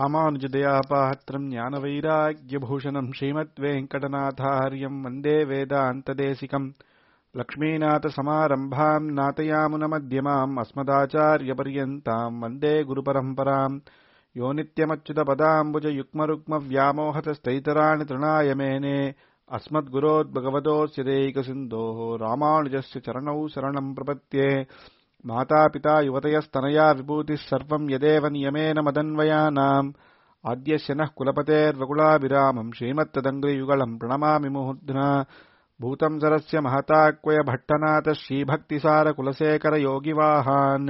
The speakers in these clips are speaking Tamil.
ராமானுஜதயாபாத்திரம் ஞானவைராக்கியபூஷணம் ஸ்ரீமத்வேங்கடநாதாரியம் வந்தே வேதாந்ததேசிகம் லக்ஷ்மீநாதசமாரம்பாம் நாதயாமுனமத்தியமாம் அஸ்மதாச்சாரியபர்யந்தாம் வந்தே குருபரம்பராம் யோ நித்யமच्युतपदाम्बुजयुग्मरुग्मव्यामोहतस्तैतराणि तृणाय मेने अस्मद्गुरोद्भगवतोऽस्यदैकसिन्धोः रामानुजस्य चरणौ शरणम् प्रपद्ये मातापिता युवतयस्तनया विभूतिः सर्वम् यदेव नियमेन मदन्वयानाम् आद्यस्य नः कुलपतेर्वकुलाभिरामम् श्रीमत्तदङ्ग्रियुगलम् प्रणमामि मुहुध्ना भूतम् सरस्य महताक्वय भट्टनाथ श्रीभक्तिसारकुलशेखर योगिवाहान्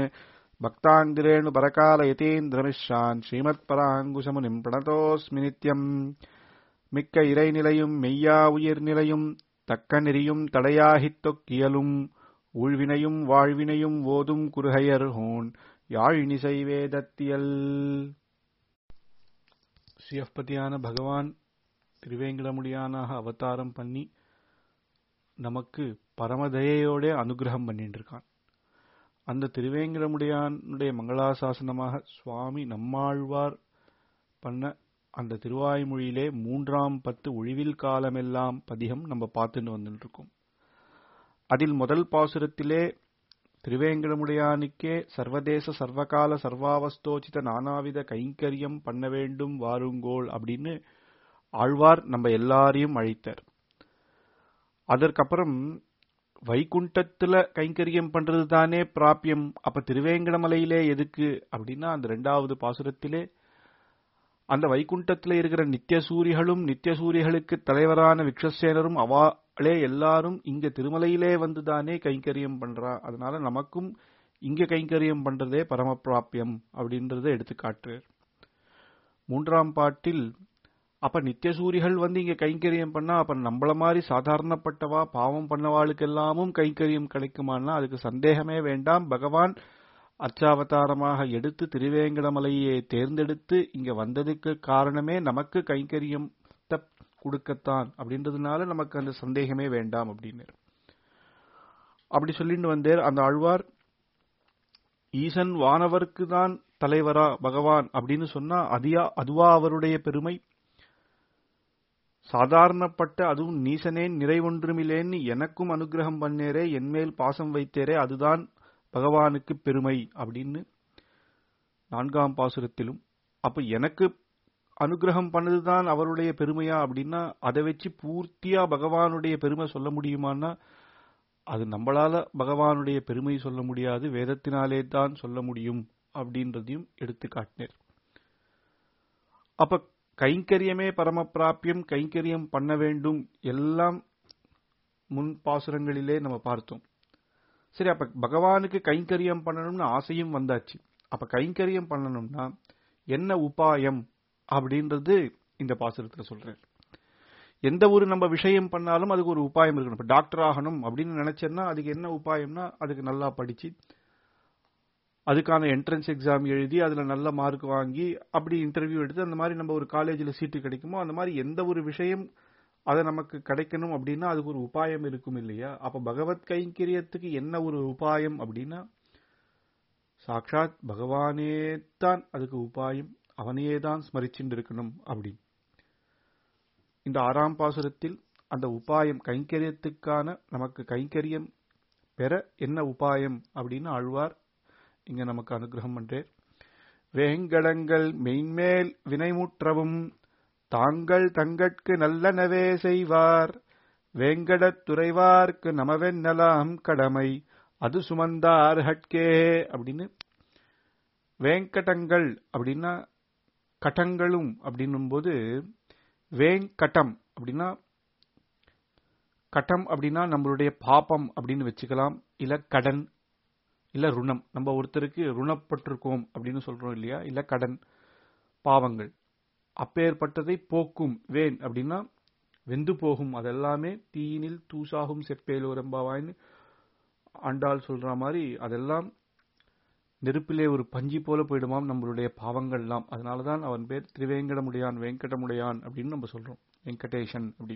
பக்தாங்கிரேணு ஸ்ரீமத்பராங்குசமுனிம் பிரணதோஸ்மி நித்யம் மிக்க இறைநிலையும் மெய்யா உயிர் நிலையும் தக்க நெறியும் தடையாகித் தொக்கியலும் ஊழ்வினையும் வாழ்வினையும் ஓதும் குருகையர் ஹோன் யாழினிசை வேதத்தியல் ஸ்ரீயப்பதியான பகவான் திருவேங்கடமுடியானாக அவதாரம் பண்ணி நமக்கு பரமதயையோட அனுகிரகம் பண்ணிட்டு இருக்கான் அந்த திருவேங்கடமுடியானுடைய மங்களாசாசனமாக சுவாமி நம்மாழ்வார் பண்ண அந்த திருவாய்மொழியிலே மூன்றாம் பத்து ஒழிவில் காலமெல்லாம் பதிகம் நம்ம பார்த்துட்டு வந்துட்டு இருக்கோம் அதில் முதல் பாசுரத்திலே திருவேங்கடமுடையானுக்கே சர்வதேச சர்வகால சர்வாவஸ்தோச்சித நானாவித கைங்கரியம் பண்ண வேண்டும் வாருங்கோள் அப்படின்னு ஆழ்வார் நம்ம எல்லாரையும் அழைத்தார் அதற்கப்புறம் வைகுண்டத்துல கைங்கரியம் பண்றது தானே பிராபியம் அப்ப திருவேங்கடமலையிலே எதுக்கு அப்படின்னா அந்த ரெண்டாவது பாசுரத்திலே அந்த வைகுண்டத்துல இருக்கிற நித்திய சூரிகளும் நித்திய சூரிகளுக்கு தலைவரான விக்ஷசேனரும் அவாளே எல்லாரும் இங்க திருமலையிலே வந்துதானே கைங்கரியம் பண்றா அதனால நமக்கும் இங்க கைங்கரியம் பண்றதே பரமபிராபியம் அப்படின்றத எடுத்துக்காட்டுறார் மூன்றாம் பாட்டில் அப்ப நித்தியசூரிகள் வந்து இங்க கைங்கரியம் பண்ணா அப்ப நம்மள மாதிரி சாதாரணப்பட்டவா பாவம் பண்ணவாளுக்கு எல்லாமும் கைங்கரியம் கிடைக்குமான்னா அதுக்கு சந்தேகமே வேண்டாம் பகவான் அச்சாவதாரமாக எடுத்து திருவேங்கடமலையை தேர்ந்தெடுத்து இங்க வந்ததுக்கு காரணமே நமக்கு கைங்கரியம் கொடுக்கத்தான் அப்படின்றதுனால நமக்கு அந்த சந்தேகமே வேண்டாம் அப்படின்னு அப்படி சொல்லிட்டு வந்தேர் அந்த ஆழ்வார் ஈசன் வானவருக்கு தான் தலைவரா பகவான் அப்படின்னு சொன்னா அதியா அதுவா அவருடைய பெருமை சாதாரணப்பட்ட அதுவும் நீசனேன் நிறைவொன்றுமில்லேன்னு எனக்கும் அனுகிரகம் பண்ணேரே என்மேல் பாசம் வைத்தேரே அதுதான் பகவானுக்கு பெருமை அப்படின்னு நான்காம் பாசுரத்திலும் அப்ப எனக்கு அனுகிரகம் பண்ணதுதான் அவருடைய பெருமையா அப்படின்னா அதை வச்சு பூர்த்தியா பகவானுடைய பெருமை சொல்ல முடியுமான்னா அது நம்மளால பகவானுடைய பெருமை சொல்ல முடியாது வேதத்தினாலே தான் சொல்ல முடியும் அப்படின்றதையும் எடுத்து காட்டினர் அப்ப கைங்கரியமே பரமபிராபியம் கைங்கரியம் பண்ண வேண்டும் எல்லாம் முன் பாசுரங்களிலே நம்ம பார்த்தோம் சரி அப்ப பகவானுக்கு கைங்கரியம் பண்ணணும்னு ஆசையும் வந்தாச்சு அப்ப கைங்கரியம் பண்ணணும்னா என்ன உபாயம் அப்படின்றது இந்த பாசுரத்துல சொல்றேன் எந்த ஒரு நம்ம விஷயம் பண்ணாலும் அதுக்கு ஒரு உபாயம் இருக்கணும் இப்ப டாக்டர் ஆகணும் அப்படின்னு நினைச்சேன்னா அதுக்கு என்ன உபாயம்னா அதுக்கு நல்லா படிச்சு அதுக்கான என்ட்ரன்ஸ் எக்ஸாம் எழுதி அதுல நல்ல மார்க் வாங்கி அப்படி இன்டர்வியூ எடுத்து அந்த மாதிரி நம்ம ஒரு காலேஜில் சீட்டு கிடைக்குமோ அந்த மாதிரி எந்த ஒரு விஷயம் அதை நமக்கு கிடைக்கணும் அப்படின்னா அதுக்கு ஒரு உபாயம் இருக்கும் இல்லையா அப்ப பகவத் கைங்கரியத்துக்கு என்ன ஒரு உபாயம் அப்படின்னா சாட்சாத் பகவானே தான் அதுக்கு உபாயம் அவனையே தான் ஸ்மரிச்சுட்டு இருக்கணும் அப்படி இந்த ஆறாம் பாசுரத்தில் அந்த உபாயம் கைங்கரியத்துக்கான நமக்கு கைங்கரியம் பெற என்ன உபாயம் அப்படின்னு ஆழ்வார் இங்க நமக்கு அனுகிரகம் பண்றேன் வேங்கடங்கள் மெய்மேல் வினைமுற்றவும் தாங்கள் தங்கட்கு நல்லனவே செய்வார் வேங்கடத் துறைவார்க்கு நமவென்னலாம் கடமை அது சுமந்தார் ஹட்கே அப்படின்னு வேங்கடங்கள் அப்படின்னா கட்டங்களும் அப்படின்னும் போது வேங்கடம் அப்படின்னா கட்டம் அப்படின்னா நம்மளுடைய பாப்பம் அப்படின்னு வச்சுக்கலாம் இல்ல கடன் இல்ல ருணம் நம்ம ஒருத்தருக்கு ருணப்பட்டிருக்கோம் அப்படின்னு சொல்றோம் இல்லையா இல்ல கடன் பாவங்கள் அப்பேற்பட்டதை போக்கும் வேன் அப்படின்னா வெந்து போகும் அதெல்லாமே தீயினில் தூசாகும் செப்பேலோரம்பாவாய்னு ஆண்டாள் சொல்ற மாதிரி அதெல்லாம் நெருப்பிலே ஒரு பஞ்சி போல போயிடுமாம் நம்மளுடைய பாவங்கள்லாம் அதனாலதான் அவன் பேர் திருவேங்கடமுடையான் வெங்கடமுடையான் அப்படின்னு நம்ம சொல்றோம் வெங்கடேஷன் அப்படி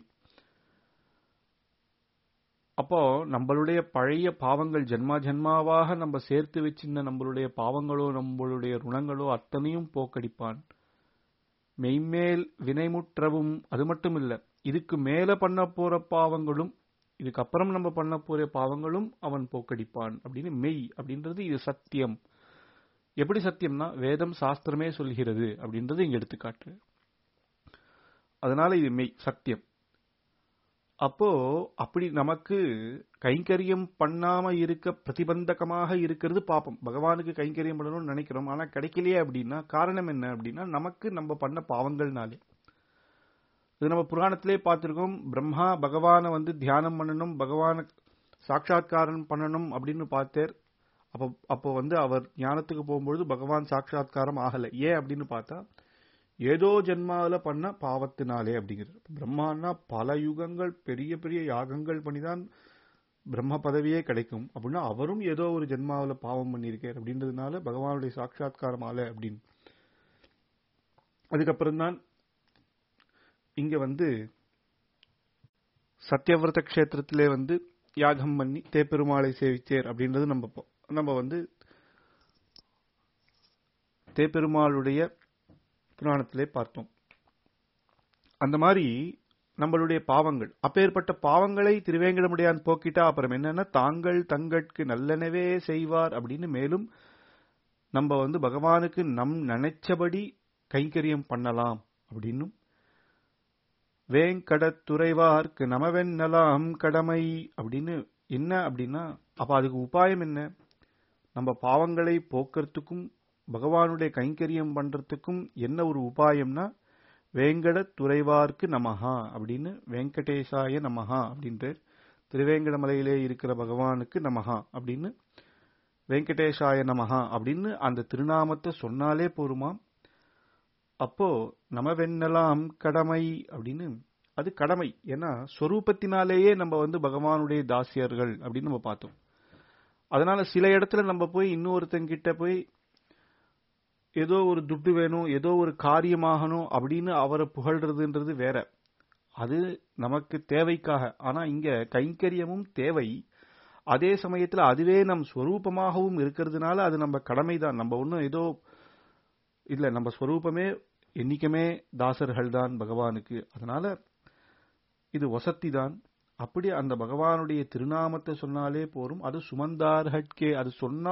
அப்போ நம்மளுடைய பழைய பாவங்கள் ஜென்மா ஜென்மாவாக நம்ம சேர்த்து வச்சிருந்த நம்மளுடைய பாவங்களோ நம்மளுடைய ருணங்களோ அத்தனையும் போக்கடிப்பான் மெய்மேல் வினைமுற்றவும் அது மட்டும் இல்ல இதுக்கு மேல பண்ண போற பாவங்களும் இதுக்கப்புறம் நம்ம பண்ண போற பாவங்களும் அவன் போக்கடிப்பான் அப்படின்னு மெய் அப்படின்றது இது சத்தியம் எப்படி சத்தியம்னா வேதம் சாஸ்திரமே சொல்கிறது அப்படின்றது இங்க எடுத்துக்காட்டு அதனால இது மெய் சத்தியம் அப்போ அப்படி நமக்கு கைங்கரியம் பண்ணாம இருக்க பிரதிபந்தகமாக இருக்கிறது பாப்பம் பகவானுக்கு கைங்கரியம் பண்ணணும்னு நினைக்கிறோம் ஆனா கிடைக்கலையே அப்படின்னா காரணம் என்ன அப்படின்னா நமக்கு நம்ம பண்ண பாவங்கள்னாலே இது நம்ம புராணத்திலே பார்த்திருக்கோம் பிரம்மா பகவானை வந்து தியானம் பண்ணணும் பகவான சாட்சாத்காரம் பண்ணணும் அப்படின்னு பார்த்தார் அப்போ அப்போ வந்து அவர் ஞானத்துக்கு போகும்பொழுது பகவான் சாட்சாத்காரம் ஆகல ஏன் அப்படின்னு பார்த்தா ஏதோ ஜென்மாவில பண்ண பாவத்தினாலே அப்படிங்கிறது பிரம்மான்னா பல யுகங்கள் பெரிய பெரிய யாகங்கள் பண்ணிதான் பிரம்ம பதவியே கிடைக்கும் அப்படின்னா அவரும் ஏதோ ஒரு ஜென்மாவில பாவம் பண்ணியிருக்கார் அப்படின்றதுனால பகவானுடைய சாட்சாத்காரம் ஆல அப்படின்னு அதுக்கப்புறம் தான் இங்க வந்து சத்தியவிரத கஷேத்திரத்திலே வந்து யாகம் பண்ணி தேப்பெருமாளை சேவிச்சேர் அப்படின்றது நம்ம போ- நம்ம வந்து தேப்பெருமாளுடைய புராணத்திலே பார்த்தோம் அந்த மாதிரி நம்மளுடைய பாவங்கள் அப்பேற்பட்ட பாவங்களை திருவேங்கடமுடையான் போக்கிட்டா அப்புறம் என்னன்னா தாங்கள் தங்கட்கு நல்லனவே செய்வார் அப்படின்னு மேலும் நம்ம வந்து பகவானுக்கு நம் நினைச்சபடி கைங்கரியம் பண்ணலாம் அப்படின்னும் வேங்கடத்துறைவார்க்கு நமவென்னலாம் கடமை அப்படின்னு என்ன அப்படின்னா அப்ப அதுக்கு உபாயம் என்ன நம்ம பாவங்களை போக்குறதுக்கும் பகவானுடைய கைங்கரியம் பண்றதுக்கும் என்ன ஒரு உபாயம்னா வேங்கட துறைவார்க்கு நமஹா அப்படின்னு வெங்கடேசாய நமஹா அப்படின்ற திருவேங்கடமலையிலே இருக்கிற பகவானுக்கு நமஹா அப்படின்னு வெங்கடேசாய நமஹா அப்படின்னு அந்த திருநாமத்தை சொன்னாலே போருமாம் அப்போ நமவென்னலாம் கடமை அப்படின்னு அது கடமை ஏன்னா ஸ்வரூபத்தினாலேயே நம்ம வந்து பகவானுடைய தாசியர்கள் அப்படின்னு நம்ம பார்த்தோம் அதனால சில இடத்துல நம்ம போய் இன்னொருத்தங்கிட்ட போய் ஏதோ ஒரு துட்டு வேணும் ஏதோ ஒரு காரியமாகணும் அப்படின்னு அவரை புகழ்றதுன்றது வேற அது நமக்கு தேவைக்காக ஆனா இங்க கைங்கரியமும் தேவை அதே சமயத்துல அதுவே நம் ஸ்வரூபமாகவும் இருக்கிறதுனால அது நம்ம கடமைதான் நம்ம ஒன்றும் ஏதோ இல்ல நம்ம ஸ்வரூபமே என்னைக்குமே தாசர்கள் தான் பகவானுக்கு அதனால இது வசத்தி தான் அப்படி அந்த பகவானுடைய திருநாமத்தை சொன்னாலே போரும் அது சுமந்தார் ஹட்கே அது சொன்னா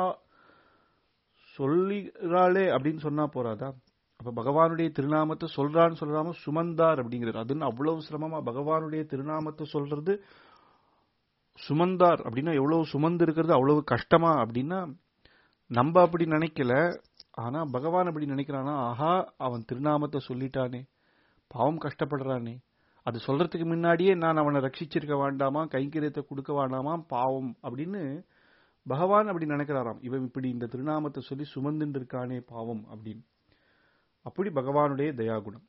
சொல்லிறாளே அப்படின்னு சொன்னா போறாதா அப்ப பகவானுடைய திருநாமத்தை சொல்றான்னு சொல்லாம சுமந்தார் அப்படிங்கிறது அதுன்னு அவ்வளவு சிரமமா பகவானுடைய திருநாமத்தை சொல்றது சுமந்தார் அப்படின்னா எவ்வளவு சுமந்து இருக்கிறது அவ்வளவு கஷ்டமா அப்படின்னா நம்ம அப்படி நினைக்கல ஆனா பகவான் அப்படி நினைக்கிறானா ஆஹா அவன் திருநாமத்தை சொல்லிட்டானே பாவம் கஷ்டப்படுறானே அது சொல்றதுக்கு முன்னாடியே நான் அவனை ரட்சிச்சிருக்க வேண்டாமா கைங்கரியத்தை கொடுக்க வேண்டாமா பாவம் அப்படின்னு பகவான் அப்படி நினைக்கிறாராம் இவன் இப்படி இந்த திருநாமத்தை சொல்லி சுமந்துட்டு இருக்கானே பாவம் அப்படின்னு அப்படி பகவானுடைய தயாகுணம்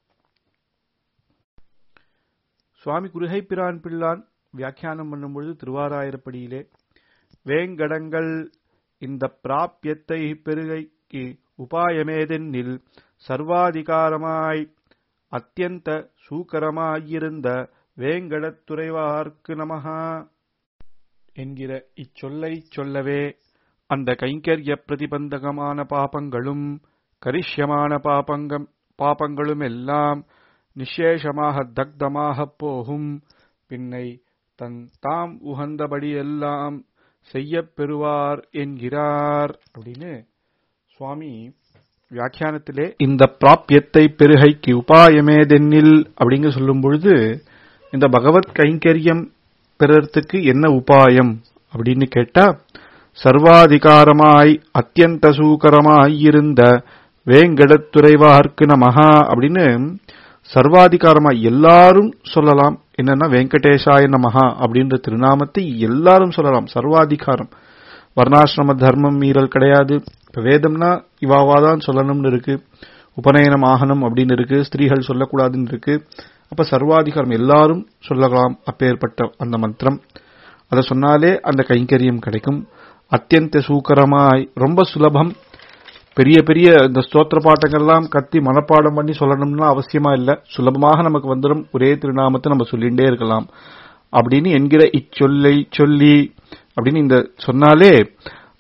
சுவாமி குருகை பிரான் பிள்ளான் வியாக்கியானம் பண்ணும்பொழுது திருவாராயிரப்படியிலே வேங்கடங்கள் இந்த பிராபியத்தை பெருகைக்கு உபாயமேதென்னில் சர்வாதிகாரமாய் அத்தியந்த சூக்கரமாயிருந்த வேங்கடத்துறைவார்க்கு நமஹா என்கிற இச்சொல்லை சொல்லவே அந்த கைங்கரிய பிரதிபந்தகமான பாபங்களும் கரிஷ்யமான பாபங்கம் பாபங்களும் எல்லாம் நிசேஷமாக தக்தமாகப் போகும் பின்னை தன் தாம் உகந்தபடியெல்லாம் செய்யப் பெறுவார் என்கிறார் அப்படின்னு சுவாமி வியாக்கியானத்திலே இந்த பிராபியத்தை பெருகைக்கு உபாயமேதென்னில் அப்படிங்க சொல்லும் பொழுது இந்த பகவத் கைங்கரியம் பெறறதுக்கு என்ன உபாயம் அப்படின்னு கேட்டா சர்வாதிகாரமாய் அத்தியந்த சூக்கரமாய் இருந்த வேங்கடத்துறைவார்க்கு நமஹா அப்படின்னு சர்வாதிகாரமாய் எல்லாரும் சொல்லலாம் என்னன்னா வெங்கடேஷாய நமஹா அப்படின்ற திருநாமத்தை எல்லாரும் சொல்லலாம் சர்வாதிகாரம் வர்ணாசிரம தர்மம் மீறல் கிடையாது இப்ப வேதம்னா இவாவாதான் சொல்லணும்னு இருக்கு உபநயனம் ஆகணும் அப்படின்னு இருக்கு ஸ்திரீகள் சொல்லக்கூடாதுன்னு இருக்கு அப்ப சர்வாதிகாரம் எல்லாரும் சொல்லலாம் அப்பேற்பட்ட அந்த மந்திரம் அதை சொன்னாலே அந்த கைங்கரியம் கிடைக்கும் அத்தியந்த சூக்கரமாய் ரொம்ப சுலபம் பெரிய பெரிய இந்த ஸ்தோத்திர பாட்டங்கள்லாம் கத்தி மனப்பாடம் பண்ணி சொல்லணும்னா அவசியமா இல்ல சுலபமாக நமக்கு வந்துடும் ஒரே திருநாமத்தை நம்ம சொல்லிண்டே இருக்கலாம் அப்படின்னு என்கிற இச்சொல்லை சொல்லி அப்படின்னு இந்த சொன்னாலே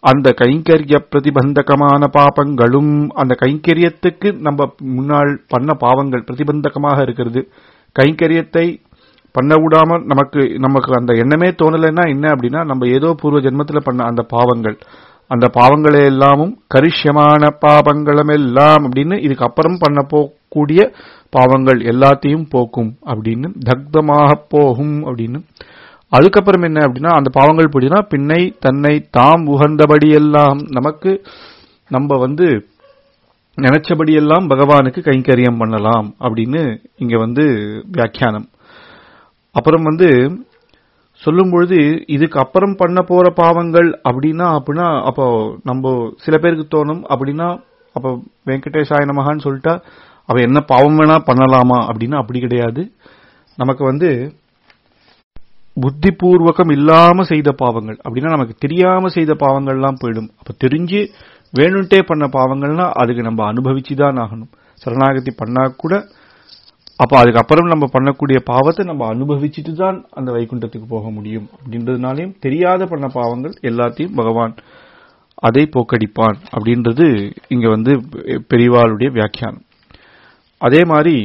அந்த கைங்கரிய பிரதிபந்தகமான பாபங்களும் அந்த கைங்கரியத்துக்கு நம்ம முன்னாள் பண்ண பாவங்கள் பிரதிபந்தகமாக இருக்கிறது கைங்கரியத்தை பண்ண விடாம நமக்கு நமக்கு அந்த எண்ணமே தோணலைன்னா என்ன அப்படின்னா நம்ம ஏதோ பூர்வ ஜென்மத்துல பண்ண அந்த பாவங்கள் அந்த பாவங்களை எல்லாமும் கரிஷ்யமான பாவங்களும் எல்லாம் அப்படின்னு இதுக்கு அப்புறம் பண்ண போகக்கூடிய பாவங்கள் எல்லாத்தையும் போக்கும் அப்படின்னு தக்தமாக போகும் அப்படின்னு அதுக்கப்புறம் என்ன அப்படின்னா அந்த பாவங்கள் போயிடுனா பின்னை தன்னை தாம் உகந்தபடி எல்லாம் நமக்கு நம்ம வந்து நினைச்சபடியெல்லாம் பகவானுக்கு கைங்கரியம் பண்ணலாம் அப்படின்னு இங்க வந்து வியாக்கியானம் அப்புறம் வந்து சொல்லும் பொழுது இதுக்கு அப்புறம் பண்ண போற பாவங்கள் அப்படின்னா அப்படின்னா அப்போ நம்ம சில பேருக்கு தோணும் அப்படின்னா அப்ப வெங்கடேசாய நமகான்னு சொல்லிட்டா அவ என்ன பாவம் வேணா பண்ணலாமா அப்படின்னா அப்படி கிடையாது நமக்கு வந்து புத்திபூர்வகம் இல்லாம செய்த பாவங்கள் அப்படின்னா நமக்கு தெரியாம செய்த பாவங்கள்லாம் போயிடும் அப்ப தெரிஞ்சு வேணும்ட்டே பண்ண பாவங்கள்னா அதுக்கு நம்ம அனுபவிச்சுதான் ஆகணும் சரணாகதி பண்ணா கூட அப்ப அதுக்கப்புறம் நம்ம பண்ணக்கூடிய பாவத்தை நம்ம அனுபவிச்சுட்டு தான் அந்த வைகுண்டத்துக்கு போக முடியும் அப்படின்றதுனாலையும் தெரியாத பண்ண பாவங்கள் எல்லாத்தையும் பகவான் அதை போக்கடிப்பான் அப்படின்றது இங்க வந்து பெரிவாளுடைய வியாக்கியானம் அதே மாதிரி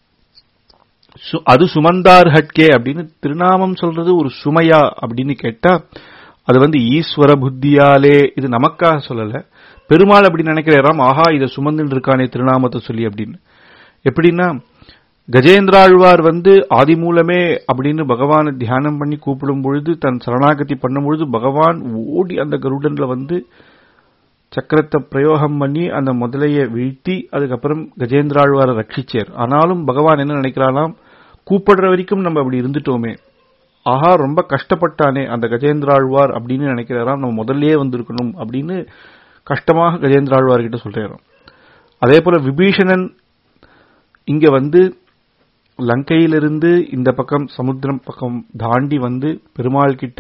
அது சுமந்தார் ஹட்கே அப்படின்னு திருநாமம் சொல்றது ஒரு சுமையா அப்படின்னு கேட்டா அது வந்து ஈஸ்வர புத்தியாலே இது நமக்காக சொல்லல பெருமாள் அப்படி நினைக்கிறாராம் ஆஹா இதை சுமந்துட்டு இருக்கானே திருநாமத்தை சொல்லி அப்படின்னு எப்படின்னா கஜேந்திராழ்வார் வந்து ஆதி மூலமே அப்படின்னு பகவானை தியானம் பண்ணி கூப்பிடும் பொழுது தன் சரணாகதி பண்ணும் பொழுது பகவான் ஓடி அந்த கருடன்ல வந்து சக்கரத்தை பிரயோகம் பண்ணி அந்த முதலைய வீழ்த்தி அதுக்கப்புறம் கஜேந்திராழ்வாரை ரட்சிச்சார் ஆனாலும் பகவான் என்ன நினைக்கிறானாம் கூப்பிடுற வரைக்கும் நம்ம அப்படி இருந்துட்டோமே ஆஹா ரொம்ப கஷ்டப்பட்டானே அந்த கஜேந்திராழ்வார் அப்படின்னு நினைக்கிறாராம் நம்ம முதல்லயே வந்திருக்கணும் அப்படின்னு கஷ்டமாக கஜேந்திராழ்வார் கிட்ட சொல்றாராம் அதே போல விபீஷணன் இங்க வந்து லங்கையிலிருந்து இந்த பக்கம் சமுத்திரம் பக்கம் தாண்டி வந்து பெருமாள் கிட்ட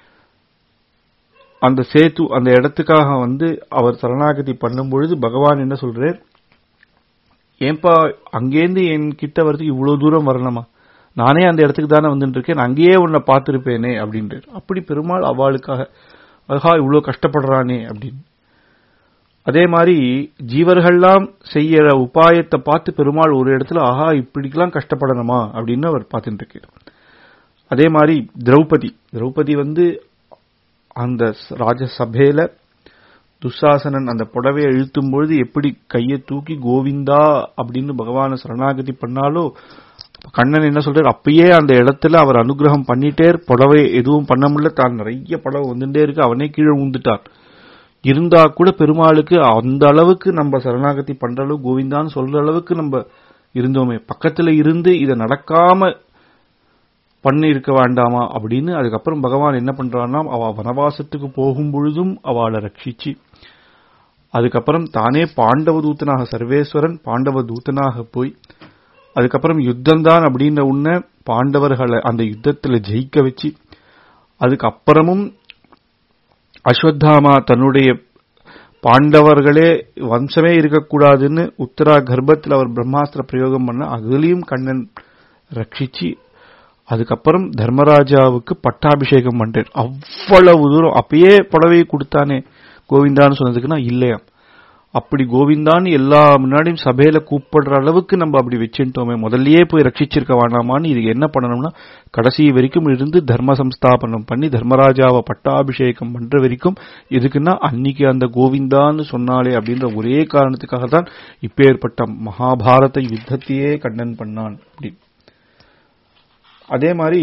அந்த சேத்து அந்த இடத்துக்காக வந்து அவர் சரணாகதி பண்ணும் பொழுது பகவான் என்ன சொல்றார் ஏன்பா அங்கேருந்து என் கிட்ட வரதுக்கு இவ்வளவு தூரம் வரணுமா நானே அந்த இடத்துக்கு தானே வந்துட்டு இருக்கேன் அங்கேயே உன்னை பார்த்திருப்பேனே அப்படின்றார் அப்படி பெருமாள் அவளுக்காக அழகா இவ்வளவு கஷ்டப்படுறானே அப்படின்னு அதே மாதிரி ஜீவர்கள்லாம் செய்யற உபாயத்தை பார்த்து பெருமாள் ஒரு இடத்துல ஆஹா இப்படிக்கெல்லாம் கஷ்டப்படணுமா அப்படின்னு அவர் பார்த்துட்டு இருக்கார் அதே மாதிரி திரௌபதி திரௌபதி வந்து அந்த ராஜசபையில துஷாசனன் அந்த புடவையை இழுத்தும் பொழுது எப்படி கையை தூக்கி கோவிந்தா அப்படின்னு பகவான சரணாகதி பண்ணாலோ கண்ணன் என்ன சொல்றாரு அப்பயே அந்த இடத்துல அவர் அனுகிரகம் பண்ணிட்டே புடவை எதுவும் பண்ண முடியல தான் நிறைய புடவை வந்துட்டே இருக்கு அவனே கீழே உந்துட்டான் இருந்தா கூட பெருமாளுக்கு அந்த அளவுக்கு நம்ம சரணாகதி பண்ற அளவு கோவிந்தான்னு சொல்ற அளவுக்கு நம்ம இருந்தோமே பக்கத்துல இருந்து இதை நடக்காம பண்ணி இருக்க வேண்டாமா அப்படின்னு அதுக்கப்புறம் பகவான் என்ன பண்றான்னா அவ வனவாசத்துக்கு போகும் பொழுதும் அவளை ரட்சிச்சு அதுக்கப்புறம் தானே பாண்டவ தூத்தனாக சர்வேஸ்வரன் பாண்டவ தூத்தனாக போய் அதுக்கப்புறம் யுத்தம் தான் அப்படின்ற உன்ன பாண்டவர்களை அந்த யுத்தத்துல ஜெயிக்க வச்சு அதுக்கப்புறமும் அஸ்வத்தாமா தன்னுடைய பாண்டவர்களே வம்சமே இருக்கக்கூடாதுன்னு உத்தரா கர்ப்பத்தில் அவர் பிரம்மாஸ்திர பிரயோகம் பண்ண அதுலயும் கண்ணன் ரட்சிச்சு அதுக்கப்புறம் தர்மராஜாவுக்கு பட்டாபிஷேகம் பண்றேன் அவ்வளவு தூரம் அப்பயே புடவையை கொடுத்தானே கோவிந்தான்னு சொன்னதுக்குன்னா இல்லையா அப்படி கோவிந்தான்னு எல்லா முன்னாடியும் சபையில கூப்பிடுற அளவுக்கு நம்ம அப்படி வச்சுட்டோமே முதல்லயே போய் ரட்சிச்சிருக்க வேண்டாமான்னு இதுக்கு என்ன பண்ணணும்னா கடைசி வரைக்கும் இருந்து தர்ம சம்ஸ்தாபனம் பண்ணி தர்மராஜாவை பட்டாபிஷேகம் பண்ற வரைக்கும் எதுக்குன்னா அன்னைக்கு அந்த கோவிந்தான்னு சொன்னாலே அப்படின்ற ஒரே காரணத்துக்காக தான் இப்பேற்பட்ட மகாபாரத யுத்தத்தையே கண்ணன் பண்ணான் அப்படி அதே மாதிரி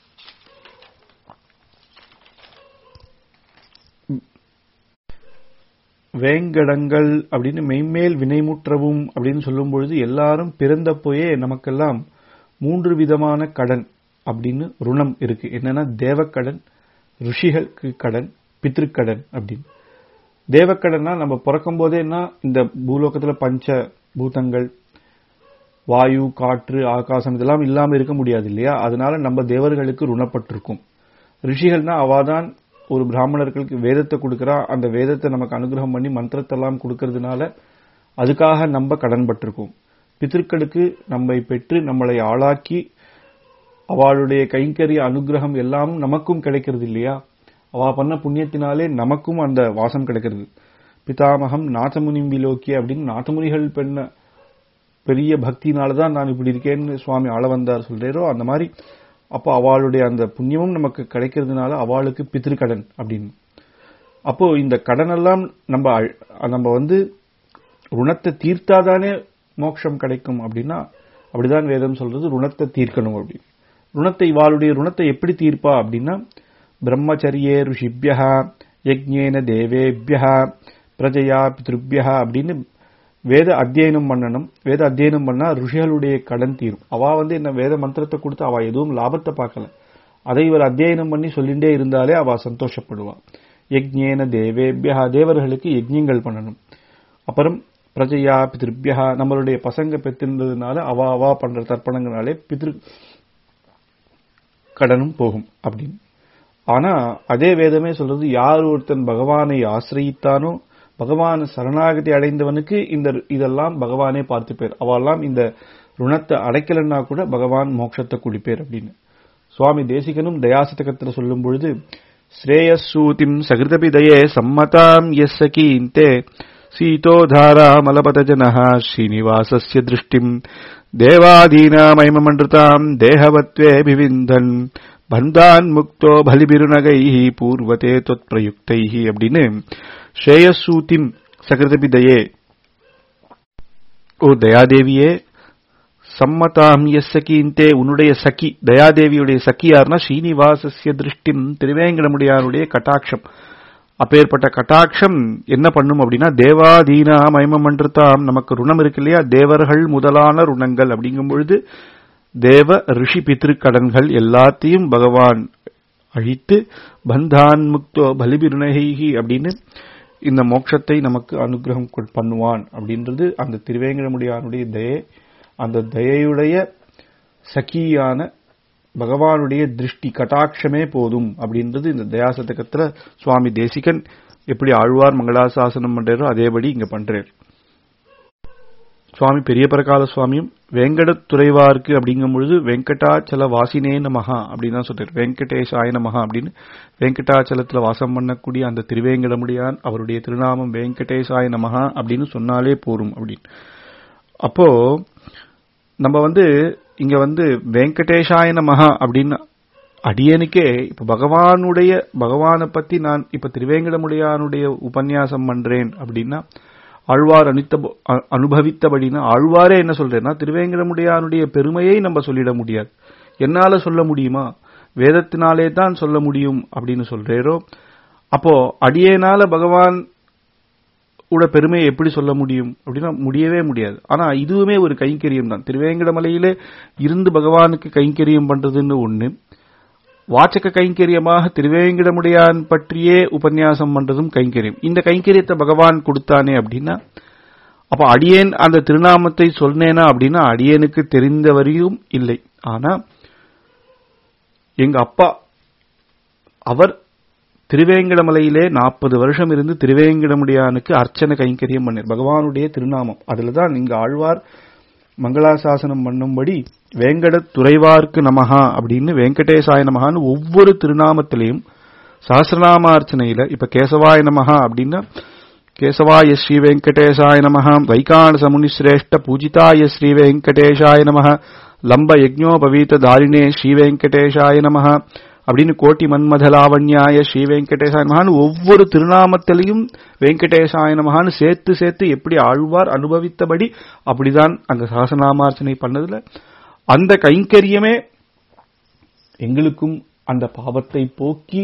வேங்கடங்கள் அப்படின்னு மெய்மேல் வினைமுற்றவும் அப்படின்னு சொல்லும் பொழுது எல்லாரும் பிறந்தப்போயே நமக்கெல்லாம் மூன்று விதமான கடன் அப்படின்னு ருணம் இருக்கு என்னன்னா தேவக்கடன் ருஷிகளுக்கு கடன் பித்திருக்கடன் அப்படின்னு தேவக்கடன்னா நம்ம பிறக்கும் போதேன்னா இந்த பூலோகத்துல பஞ்ச பூதங்கள் வாயு காற்று ஆகாசம் இதெல்லாம் இல்லாம இருக்க முடியாது இல்லையா அதனால நம்ம தேவர்களுக்கு ருணப்பட்டிருக்கும் ரிஷிகள்னா அவாதான் ஒரு பிராமணர்களுக்கு வேதத்தை கொடுக்கறா அந்த வேதத்தை நமக்கு அனுகிரகம் பண்ணி மந்திரத்தெல்லாம் கொடுக்கறதுனால அதுக்காக நம்ம கடன்பட்டிருக்கோம் பித்திருக்களுக்கு நம்மை பெற்று நம்மளை ஆளாக்கி அவளுடைய கைங்கரிய அனுகிரகம் எல்லாம் நமக்கும் கிடைக்கிறது இல்லையா அவ பண்ண புண்ணியத்தினாலே நமக்கும் அந்த வாசம் கிடைக்கிறது பிதாமகம் நாதமுனி விலோக்கிய அப்படின்னு நாதமுனிகள் பெண்ண பெரிய பக்தினாலதான் நான் இப்படி இருக்கேன்னு சுவாமி ஆள வந்தார் சொல்றேரோ அந்த மாதிரி அப்போ அவளுடைய அந்த புண்ணியமும் நமக்கு கிடைக்கிறதுனால அவளுக்கு பித்திருக்கடன் அப்படின்னு அப்போ இந்த கடன் எல்லாம் நம்ம அழ்- நம்ம வந்து ருணத்தை தீர்த்தாதானே மோட்சம் கிடைக்கும் அப்படின்னா அப்படிதான் வேதம் சொல்றது ருணத்தை தீர்க்கணும் அப்படின்னு ருணத்தை இவாளுடைய ருணத்தை எப்படி தீர்ப்பா அப்படின்னா பிரம்மச்சரியே ருஷிபியா யஜ்ஞேன தேவேபியா பிரஜயா பித்ருபியா அப்படின்னு வேத அத்தியனம் பண்ணணும் வேத அத்தியனம் பண்ணா ருஷிகளுடைய கடன் தீரும் அவ வந்து என்ன வேத மந்திரத்தை கொடுத்து அவ எதுவும் லாபத்தை பார்க்கல அதை இவர் அத்தியனம் பண்ணி சொல்லிண்டே இருந்தாலே அவ சந்தோஷப்படுவா யஜ்ஞேன தேவேபியா தேவர்களுக்கு யஜ்ஞங்கள் பண்ணணும் அப்புறம் பிரஜையா பிதிருபியா நம்மளுடைய பசங்க பெற்றிருந்ததுனால அவா அவா பண்ற தர்ப்பணங்களாலே பிதிரு கடனும் போகும் அப்படின்னு ஆனா அதே வேதமே சொல்றது யார் ஒருத்தன் பகவானை ஆசிரியித்தானோ பகவான் சரணாகதி அடைந்தவனுக்கு இந்த இதெல்லாம் பகவானே பார்த்துப்பேர் அவெல்லாம் இந்த ருணத்தை அடைக்கலன்னா கூட பகவான் மோட்சத்தை குடிப்பேர் அப்படின்னு சுவாமி தேசிகனும் தயாசதகத்துல சொல்லும் பொழுது ஸ்ரேயசூதிம் சகிருதபிதயே சம்மதாம் எஸ் சகீந்தே சீதோதாராமலபதஜனः ஸ்ரீனிவாசஸ்ய திருஷ்டிம் தேவாதீனாமயமமண்டதாம் தேகவத்வேபிவிந்தன் பந்தான் முக்தோ பலிபிருநகைः பூர்வதே தொத்பிரயுக்தைः அப்படின்னு ஸ்ரேயசூதிம் சகிருதபிதயே ஓ தயாதேவியே சம்மதாம் எஸ் சகீந்தே உன்னுடைய சகி தயாதேவியுடைய சகி யாருன்னா ஸ்ரீனிவாசஸ்ய திருஷ்டிம் திருவேங்கடமுடியாருடைய கட்டாட்சம் அப்பேற்பட்ட கட்டாட்சம் என்ன பண்ணும் அப்படின்னா தேவாதீனா மயமமன்றதாம் நமக்கு ருணம் இருக்கு இல்லையா தேவர்கள் முதலான ருணங்கள் அப்படிங்கும் பொழுது தேவ ரிஷி பித்திருக்கடன்கள் எல்லாத்தையும் பகவான் அழித்து பந்தான் முக்தோ பலிபிருணகி அப்படின்னு இந்த மோட்சத்தை நமக்கு அனுகிரகம் கொ- பண்ணுவான் அப்படின்றது அந்த திருவேங்கடமுடியானுடைய தயை அந்த தயையுடைய சகியான பகவானுடைய திருஷ்டி கட்டாட்சமே போதும் அப்படின்றது இந்த தயாசதகத்துல சுவாமி தேசிகன் எப்படி ஆழ்வார் மங்களாசாசனம் பண்றாரோ அதேபடி இங்க பண்றார் சுவாமி பெரிய பரகால சுவாமியும் வெங்கடத்துறைவார்க்கு அப்படிங்கும் பொழுது வெங்கடாச்சல வாசினே நமஹா அப்படின்னு தான் சொல்றாரு வெங்கடேஷாய நமஹா அப்படின்னு வெங்கடாச்சலத்துல வாசம் பண்ணக்கூடிய அந்த திருவேங்கடமுடியான் அவருடைய திருநாமம் வெங்கடேஷாய நமஹா அப்படின்னு சொன்னாலே போரும் அப்படின்னு அப்போ நம்ம வந்து இங்க வந்து வெங்கடேஷாய நமஹா அப்படின்னு அடியனுக்கே இப்ப பகவானுடைய பகவானை பத்தி நான் இப்ப திருவேங்கடமுடியானுடைய உபன்யாசம் பண்றேன் அப்படின்னா ஆழ்வார் அனித்த அ- அனுபவித்தபடினா ஆழ்வாரே என்ன சொல்றேன்னா திருவேங்கடமுடியானுடைய பெருமையை நம்ம சொல்லிட முடியாது என்னால சொல்ல முடியுமா வேதத்தினாலே தான் சொல்ல முடியும் அப்படின்னு சொல்றேரோ அப்போ அடியேனால பகவான் உட பெருமையை எப்படி சொல்ல முடியும் அப்படின்னா முடியவே முடியாது ஆனா இதுவுமே ஒரு கைங்கரியம் தான் திருவேங்கடமலையிலே இருந்து பகவானுக்கு கைங்கரியம் பண்றதுன்னு ஒண்ணு வாச்சக கைங்கரியமாக திருவேங்கடமுடையான் பற்றியே உபன்யாசம் பண்றதும் கைங்கரியம் இந்த கைங்கரியத்தை பகவான் கொடுத்தானே அப்படின்னா அப்ப அடியேன் அந்த திருநாமத்தை சொன்னேனா அப்படின்னா அடியேனுக்கு தெரிந்த வரையும் இல்லை ஆனா எங்க அப்பா அவர் திருவேங்கடமலையிலே நாற்பது வருஷம் இருந்து திருவேங்கடமுடியானுக்கு அர்ச்சனை கைங்கரியம் பண்ணார் பகவானுடைய திருநாமம் அதுலதான் இங்க ஆழ்வார் மங்களாசாசனம் பண்ணும்படி வேங்கட துறைவார்க்கு நமஹா அப்படின்னு வெங்கடேசாய நமஹான்னு ஒவ்வொரு திருநாமத்திலையும் சஹசிரநாமார்ச்சனையில இப்ப கேசவாய நமஹா அப்படின்னா கேசவாய ஸ்ரீ வெங்கடேசாய நமஹ வைகாணச முனிஸ்ரேஷ்ட பூஜிதாய ஸ்ரீ வெங்கடேஷாய நமஹ லம்ப யஜ்ஞோபவீத தாரிணே ஸ்ரீ வெங்கடேஷாய நமஹ அப்படின்னு கோட்டி மன்மத லாவண்யாய ஸ்ரீ வெங்கடேசாய நமஹான்னு ஒவ்வொரு திருநாமத்திலையும் வெங்கடேசாய நமஹான்னு சேர்த்து சேர்த்து எப்படி ஆழ்வார் அனுபவித்தபடி அப்படிதான் அந்த சகசநாமார்ச்சனை பண்ணதுல அந்த கைங்கரியமே எங்களுக்கும் அந்த பாவத்தை போக்கி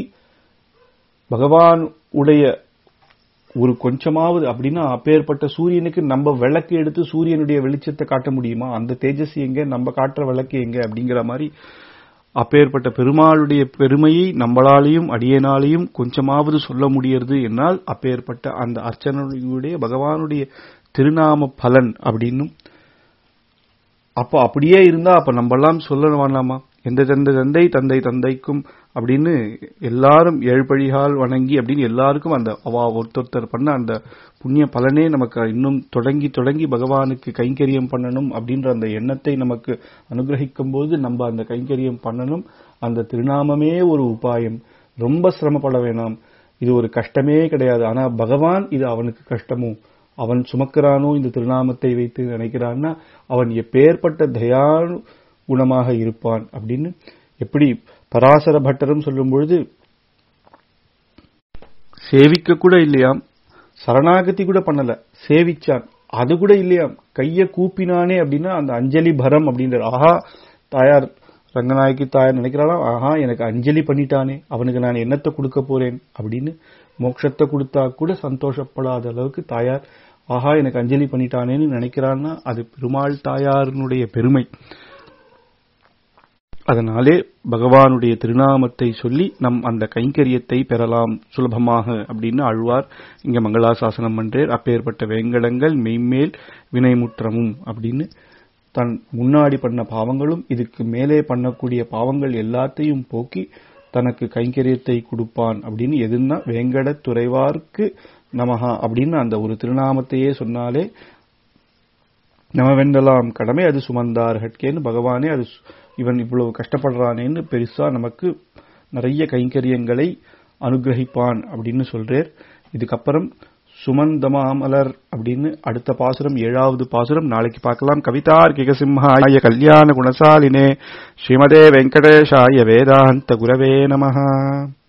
பகவான் உடைய ஒரு கொஞ்சமாவது அப்படின்னா அப்பேற்பட்ட சூரியனுக்கு நம்ம விளக்கு எடுத்து சூரியனுடைய வெளிச்சத்தை காட்ட முடியுமா அந்த தேஜஸ் எங்க நம்ம காட்டுற விளக்கு எங்க அப்படிங்கிற மாதிரி அப்பேற்பட்ட பெருமாளுடைய பெருமையை நம்மளாலையும் அடியனாலையும் கொஞ்சமாவது சொல்ல முடியறது என்னால் அப்பேற்பட்ட அந்த அர்ச்சனையுடைய பகவானுடைய திருநாம பலன் அப்படின்னும் அப்போ அப்படியே இருந்தா அப்ப நம்ம எல்லாம் சொல்ல வேண்டாமா எந்த தந்தை தந்தை தந்தை தந்தைக்கும் அப்படின்னு எல்லாரும் ஏழ்பழிகால் வணங்கி அப்படின்னு எல்லாருக்கும் அந்த அவா ஒருத்தொருத்தர் பண்ண அந்த புண்ணிய பலனே நமக்கு இன்னும் தொடங்கி தொடங்கி பகவானுக்கு கைங்கரியம் பண்ணணும் அப்படின்ற அந்த எண்ணத்தை நமக்கு அனுகிரகிக்கும் போது நம்ம அந்த கைங்கரியம் பண்ணணும் அந்த திருநாமமே ஒரு உபாயம் ரொம்ப சிரமப்பட வேணாம் இது ஒரு கஷ்டமே கிடையாது ஆனா பகவான் இது அவனுக்கு கஷ்டமோ அவன் சுமக்கிறானோ இந்த திருநாமத்தை வைத்து நினைக்கிறான்னா அவன் எப்பேற்பட்ட தயானு குணமாக இருப்பான் அப்படின்னு எப்படி பராசர பட்டரும் சொல்லும் பொழுது சேவிக்க கூட இல்லையாம் சரணாகதி கூட பண்ணல சேவிச்சான் அது கூட இல்லையாம் கைய கூப்பினானே அப்படின்னா அந்த அஞ்சலி பரம் அப்படின்ற ஆஹா தாயார் ரங்கநாயகி தாயார் நினைக்கிறாளாம் ஆஹா எனக்கு அஞ்சலி பண்ணிட்டானே அவனுக்கு நான் என்னத்தை கொடுக்க போறேன் அப்படின்னு மோட்சத்தை கொடுத்தா கூட சந்தோஷப்படாத அளவுக்கு தாயார் ஆஹா எனக்கு அஞ்சலி பண்ணிட்டானேன்னு நினைக்கிறான்னா அது பெருமாள் தாயாரினுடைய பெருமை அதனாலே பகவானுடைய திருநாமத்தை சொல்லி நம் அந்த கைங்கரியத்தை பெறலாம் சுலபமாக அப்படின்னு அழ்வார் இங்க மங்களாசாசனம் பண்றேர் அப்பேற்பட்ட வேங்கடங்கள் மெய்மேல் வினைமுற்றமும் அப்படின்னு தன் முன்னாடி பண்ண பாவங்களும் இதுக்கு மேலே பண்ணக்கூடிய பாவங்கள் எல்லாத்தையும் போக்கி தனக்கு கைங்கரியத்தை கொடுப்பான் அப்படின்னு எதுன்னா வேங்கட துறைவார்க்கு நமஹா அப்படின்னு அந்த ஒரு திருநாமத்தையே சொன்னாலே நம வெண்டலாம் கடமை அது சுமந்தார் ஹட்கேன்னு பகவானே அது இவன் இவ்வளவு கஷ்டப்படுறானேன்னு பெருசா நமக்கு நிறைய கைங்கரியங்களை அனுகிரகிப்பான் அப்படின்னு சொல்றேர் இதுக்கப்புறம் சுமந்தமாமலர் அப்படின்னு அடுத்த பாசுரம் ஏழாவது பாசுரம் நாளைக்கு பார்க்கலாம் கவிதார்க்கிக சிம்ஹாய கல்யாண குணசாலினே ஸ்ரீமதே வெங்கடேஷாய வேதாந்த குரவே நமஹா